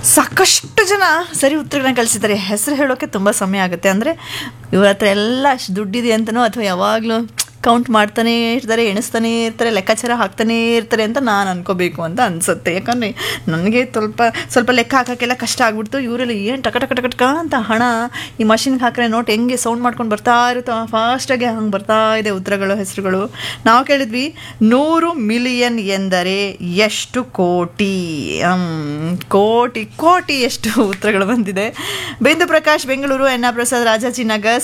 ಸಾಕಷ್ಟು ಜನ ಸರಿ ಉತ್ತರಗಳನ್ನ ಕಳಿಸಿದ್ದಾರೆ ಹೆಸರು ಹೇಳೋಕೆ ತುಂಬ ಸಮಯ ಆಗುತ್ತೆ ಅಂದರೆ ಇವ್ರ ಹತ್ರ ಎಲ್ಲ ಅಷ್ಟು ದುಡ್ಡಿದೆ ಅಂತನೋ ಅಥವಾ ಯಾವಾಗಲೂ ಕೌಂಟ್ ಮಾಡ್ತಾನೇ ಇರ್ತಾರೆ ಎಣಿಸ್ತಾನೇ ಇರ್ತಾರೆ ಲೆಕ್ಕಾಚಾರ ಹಾಕ್ತಾನೇ ಇರ್ತಾರೆ ಅಂತ ನಾನು ಅನ್ಕೋಬೇಕು ಅಂತ ಅನಿಸುತ್ತೆ ಯಾಕಂದರೆ ನನಗೆ ಸ್ವಲ್ಪ ಸ್ವಲ್ಪ ಲೆಕ್ಕ ಹಾಕೋಕ್ಕೆಲ್ಲ ಕಷ್ಟ ಆಗ್ಬಿಡ್ತು ಇವರೆಲ್ಲ ಏನು ಟಕ ಟಕ ಟಕ ಟಕ ಅಂತ ಹಣ ಈ ಮಷಿನ್ಗೆ ಹಾಕಿದ್ರೆ ನೋಟ್ ಹೆಂಗೆ ಸೌಂಡ್ ಮಾಡ್ಕೊಂಡು ಬರ್ತಾ ಇರುತ್ತೋ ಫಾಸ್ಟಾಗಿ ಹಂಗೆ ಬರ್ತಾ ಇದೆ ಉತ್ತರಗಳು ಹೆಸರುಗಳು ನಾವು ಕೇಳಿದ್ವಿ ನೂರು ಮಿಲಿಯನ್ ಎಂದರೆ ಎಷ್ಟು ಕೋಟಿ ಹ್ಮ್, ಕೋಟಿ ಕೋಟಿ ಎಷ್ಟು ಉತ್ತರಗಳು ಬಂದಿದೆ ಬಿಂದು ಪ್ರಕಾಶ್ ಬೆಂಗಳೂರು ಎನ್ ಪ್ರಸಾದ್ ರಾಜಾಜಿನಗರ್